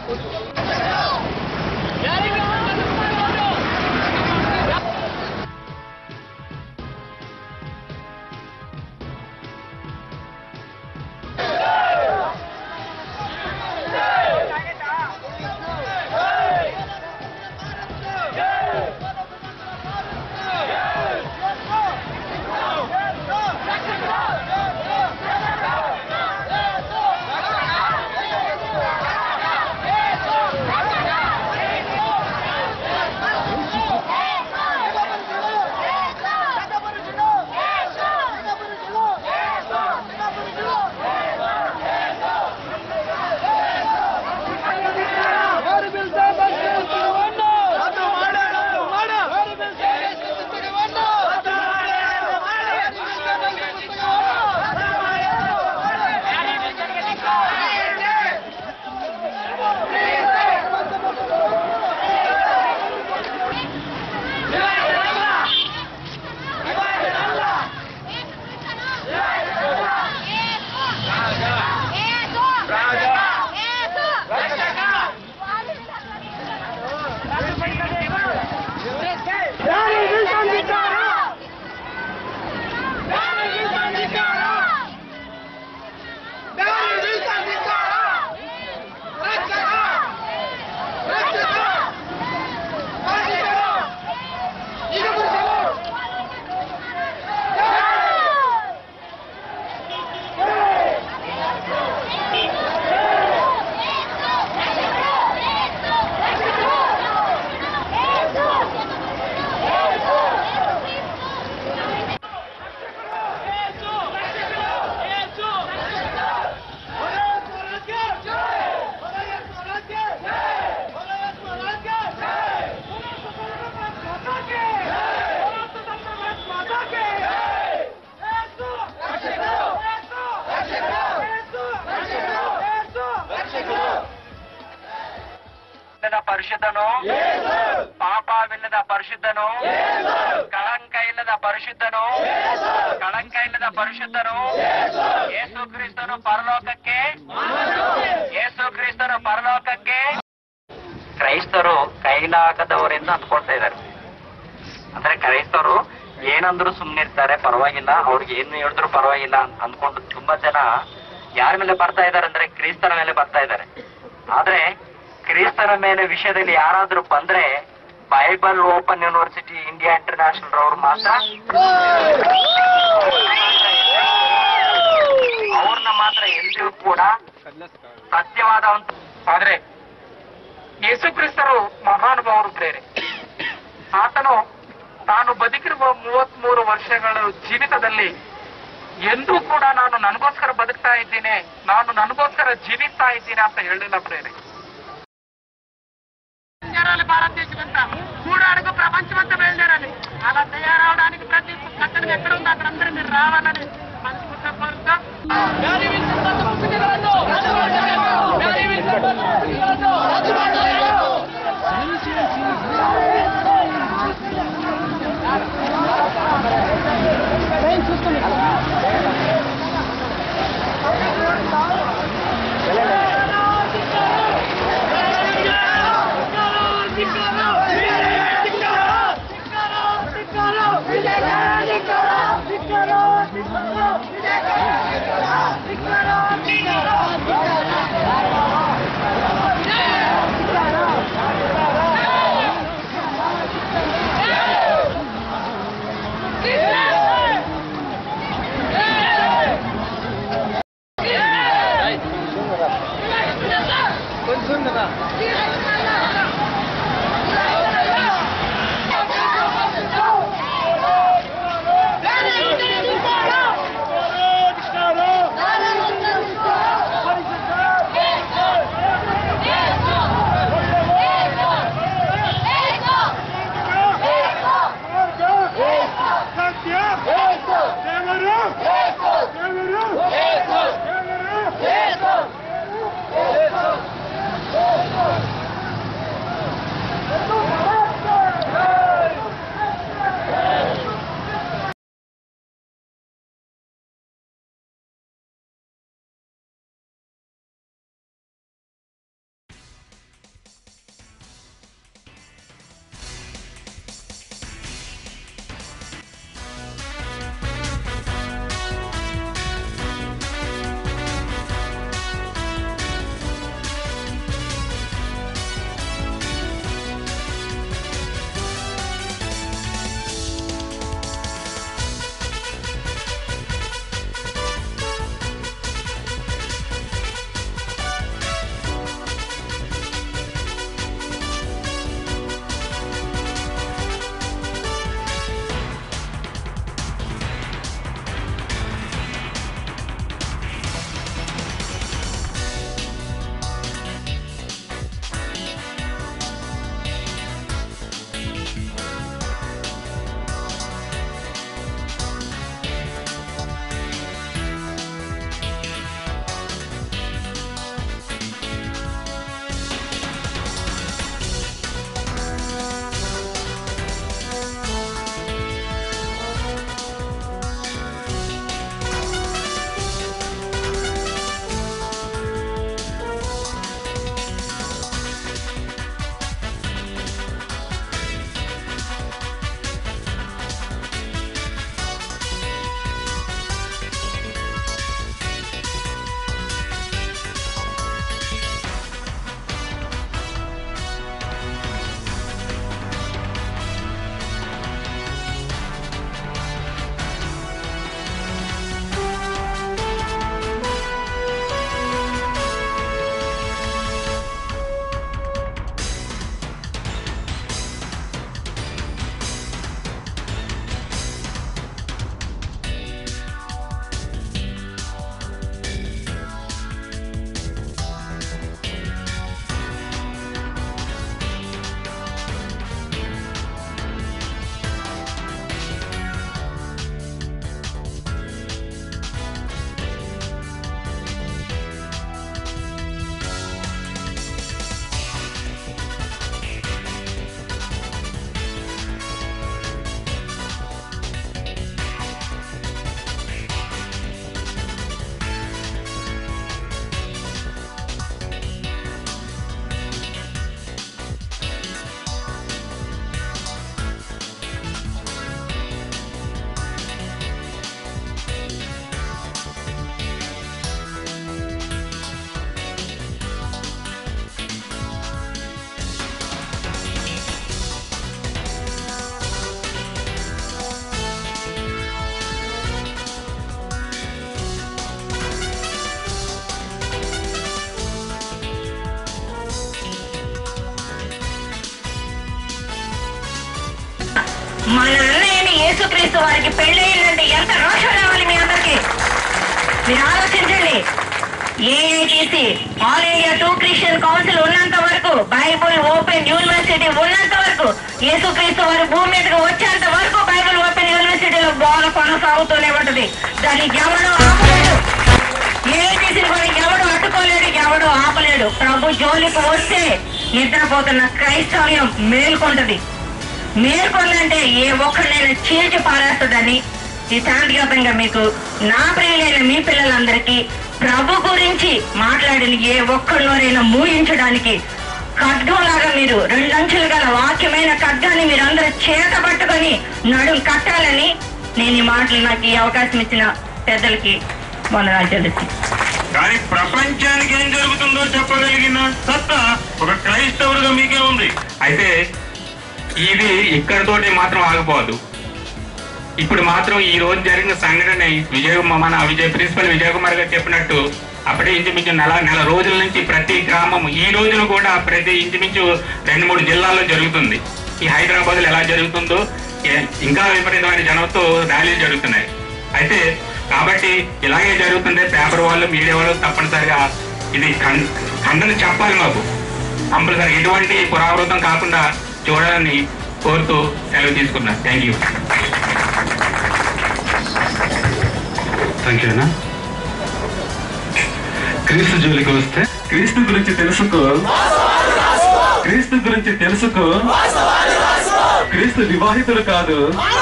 ಇಲ್ಲದ ಪರಿಶುದ್ಧನು ಪಾಪವಿಲ್ಲದ ಪರಿಶುದ್ಧನು ಕಳಂಕ ಇಲ್ಲದ ಪರಿಶುದ್ಧನು ಕಳಂಕ ಇಲ್ಲದ ಪರಿಶುದ್ಧನು ಯೇಸು ಕ್ರಿಸ್ತನು ಪರಲೋಕಕ್ಕೆ ಯೇಸು ಕ್ರಿಸ್ತನು ಪರಲೋಕಕ್ಕೆ ಕ್ರೈಸ್ತರು ಕೈಲಾಗದವರೆಂದು ಅಂದ್ಕೊಳ್ತಾ ಇದ್ದಾರೆ ಅಂದ್ರೆ ಕ್ರೈಸ್ತರು ಏನಂದ್ರು ಸುಮ್ನಿರ್ತಾರೆ ಪರವಾಗಿಲ್ಲ ಅವ್ರಿಗೆ ಏನು ಹೇಳಿದ್ರು ಪರವಾಗಿಲ್ಲ ಅಂತ ಅಂದ್ಕೊಂಡು ತುಂಬಾ ಜನ ಯಾರ ಮೇಲೆ ಬರ್ತಾ ಇದ್ದಾರೆ ಅಂದ್ರೆ ಕ್ರಿಸ್ತನ ಮೇಲೆ ಬರ್ತಾ ಇದ್ದಾರೆ ಆದ್ರೆ ಕ್ರಿಸ್ತನ ಮೇಲೆ ವಿಷಯದಲ್ಲಿ ಯಾರಾದ್ರೂ ಬಂದ್ರೆ Bible open university India international ಅವ್ರು ಮಾತ್ರ ಅವ್ರನ್ನ ಮಾತ್ರ ಎಂದಿಗೂ ಕೂಡ ಸತ್ಯವಾದ ಒಂದು ಆದ್ರೆ ಯೇಸು ಕ್ರಿಸ್ತರು ಮಹಾನುಭಾವರು ಪ್ರೇರೆ ಆತನು ತಾನು ಬದುಕಿರುವ ಮೂವತ್ಮೂರು ವರ್ಷಗಳ ಜೀವಿತದಲ್ಲಿ ಎಂದೂ ಕೂಡ ನಾನು ನನಗೋಸ್ಕರ ಬದುಕ್ತಾ ಇದ್ದೀನಿ ನಾನು ನನಗೋಸ್ಕರ ಜೀವಿಸ್ತಾ ಇದ್ದೀನಿ ಅಂತ ಹೇಳಿಲ್ಲ ప్రేరే బయలుదేరాలి భారతదేశం అంతా మూడు అడుగు ప్రపంచం అంతా బయలుదేరాలి అలా తయారవడానికి ప్రతి కట్టడం ఎక్కడ ఉందో అక్కడ అందరూ మీరు రావాలని మనస్ఫూర్తిగా కోరుతా Yes! మన అన్నయ్యని యేసుక్రీస్తు వారికి పెళ్ళయిందంటే ఎంత రోషం రావాలి మీ అందరికి మీరు ఆలోచించండి AITC all India to Christian council ఉన్నంత వరకు బైబుల్ ఓపెన్ యూనివర్సిటీ ఉన్నంత వరకు యేసుక్రీస్తు వారు భూమి మీదకి వచ్చేంత వరకు బైబుల్ ఓపెన్ యూనివర్సిటీలో బోధ కొనసాగుతూనే ఉంటది దాన్ని ఎవడు ఆపలేడు ఏఐటిసిని కూడా ఎవడు అడ్డుకోలేడు ఎవడు ఆపలేడు ప్రభు జోలికి వస్తే నిద్రపోతున్న క్రైస్తవ్యం మేల్కొంటది మేల్కొందంటే ఏ ఒక్కరినైనా చీల్చి పారేస్తుందని ఈ శాంతిగతంగా మీకు నా ప్రియులైన మీ పిల్లలందరికీ ప్రభు గురించి మాట్లాడిన ఏ ఒక్కరినోరైనా మూయించడానికి ఖడ్గంలాగా మీరు రెండంచులు గల వాక్యమైన ఖడ్గాన్ని మీరందరూ చేత పట్టుకొని నడుం కట్టాలని నేను ఈ మాటలు నాకు ఈ అవకాశం ఇచ్చిన పెద్దలకి వందనాలు చెల్లిస్తాను కానీ ప్రపంచానికి ఏం జరుగుతుందో చెప్పగలిగిన సత్తా ఒక క్రైస్తవుడిగా మీకే ఉంది అయితే ఇది ఇక్కడతోటి మాత్రం ఆగిపోదు ఇప్పుడు మాత్రం ఈ రోజు జరిగిన సంఘటన విజయ్ మన విజయ్ ప్రిన్సిపల్ విజయ్ కుమార్ గారు చెప్పినట్టు అప్పుడే ఇంచుమించు నెల నెల రోజుల నుంచి ప్రతి గ్రామం ఈ రోజున కూడా ప్రతి ఇంచుమించు రెండు మూడు జిల్లాల్లో జరుగుతుంది ఈ హైదరాబాద్ లో ఎలా జరుగుతుందో ఏ- ఇంకా విపరీతమైన జనంతో ర్యాలీలు జరుగుతున్నాయి అయితే కాబట్టి ఇలాగే జరుగుతుంటే పేపర్ వాళ్ళు మీడియా వాళ్ళు తప్పనిసరిగా ఇది ఖండ- ఖండన చెప్పాలి మాకు కంపల్సరీ ఎటువంటి పునరావృతం కాకుండా చూడాలని కోరుతూ సెలవు తీసుకున్నాను థ్యాంక్ యూ థ్యాంక్ యూ అన్నా క్రీస్తు జోలికి వస్తే క్రీస్తు గురించి తెలుసుకో క్రీస్తు గురించి తెలుసుకో క్రీస్తు వివాహితుడు కాదు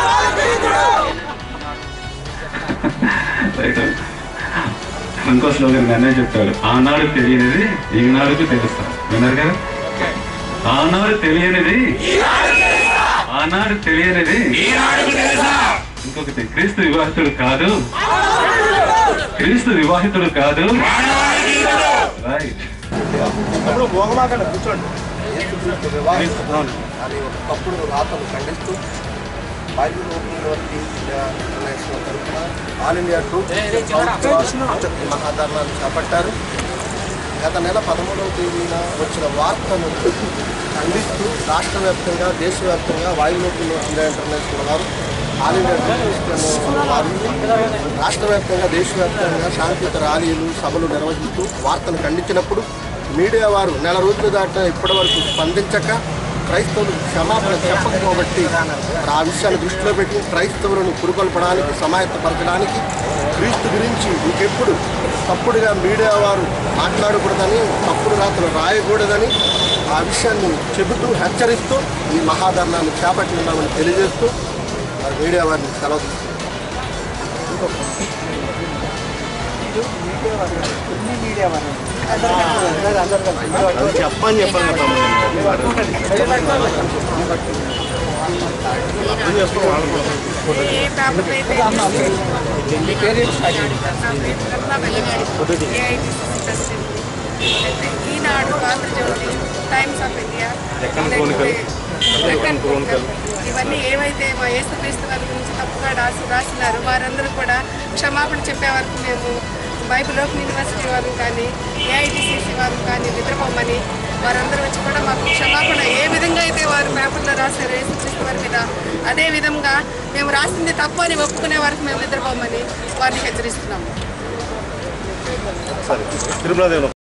రైట్. ఇంకో స్లోగన్ అనే చెప్తాడు ఆనాడు తెలియనిది ఈనాడుకు తెలుస్తా విన్నారు కదా ఆనాడు తెలియనిది ఆనాడు తెలియనిది ఈనాడుకు తెలుసా ఇంకొకటి క్రీస్తు వివాహితుడు కాదు క్రీస్తు వివాహితుడు కాదు మానవాళికి ఇతడు. రైట్ ఇప్పుడు భోగమాకండి కూర్చోండి యేసుక్రీస్తు వివాహిస్తున్నాను అని ఒక తప్పుడు రాతను ఖండిస్తూ Bible open university India international తరఫున ఆల్ ఇండియా ట్రూత్ ఈ మహాధర్నాన్ని చేపట్టారు గత నెల పదమూడవ తేదీన వచ్చిన వార్తను ఖండిస్తూ రాష్ట్ర వ్యాప్తంగా దేశవ్యాప్తంగా వాయువు ఇండియా ఇంటర్నేషనల్ వారు ఆల్ ఇండియా క్రిస్టియన్ వారు రాష్ట్ర వ్యాప్తంగా దేశవ్యాప్తంగా శాంతియుత ర్యాలీలు సభలు నిర్వహిస్తూ వార్తను ఖండించినప్పుడు మీడియా వారు నెల రోజులు దాటిన ఇప్పటి వరకు స్పందించక క్రైస్తవులు క్షమాపణ చెప్పకపోబట్టి ఆ విషయాన్ని దృష్టిలో పెట్టి క్రైస్తవులను పురుకొల్పడానికి సమాయత్తపరచడానికి క్రీస్తు గురించి ఇంకెప్పుడు తప్పుడుగా మీడియా వారు మాట్లాడకూడదని తప్పుడు రాతలు రాయకూడదని ఆ విషయాన్ని చెబుతూ హెచ్చరిస్తూ ఈ మహాధర్నాన్ని చేపట్టి ఉన్నామని తెలియజేస్తూ మరి మీడియా వారిని సెలవు తీసుకుంటున్నాం. అది చెప్పని చెప్పండి కదా ఏ పేపర్ అయితే మీ పేరు Eenadu Andhrajyothi Times of India Deccan Chronicle ఇవన్నీ ఏవైతే మా యేసుక్రీస్తు వారి గురించి తప్పుగా రాసి రాసినారు వారందరూ కూడా క్షమాపణ చెప్పే వరకు మేము బైబిల్ ఓపెన్ యూనివర్సిటీ వారు కానీ ఏఐటిసిసి వారు కానీ నిద్రపోమని వారందరూ వచ్చి కూడా మాకు క్షమాపణ ఏ విధంగా అయితే వారు పేపర్లో రాశారు యేసుక్రీస్తు వారి మీద అదే విధంగా మేము రాసింది తప్పు అని ఒప్పుకునే వరకు మేము నిద్రపోమని వారిని హెచ్చరిస్తున్నాము తిరుమల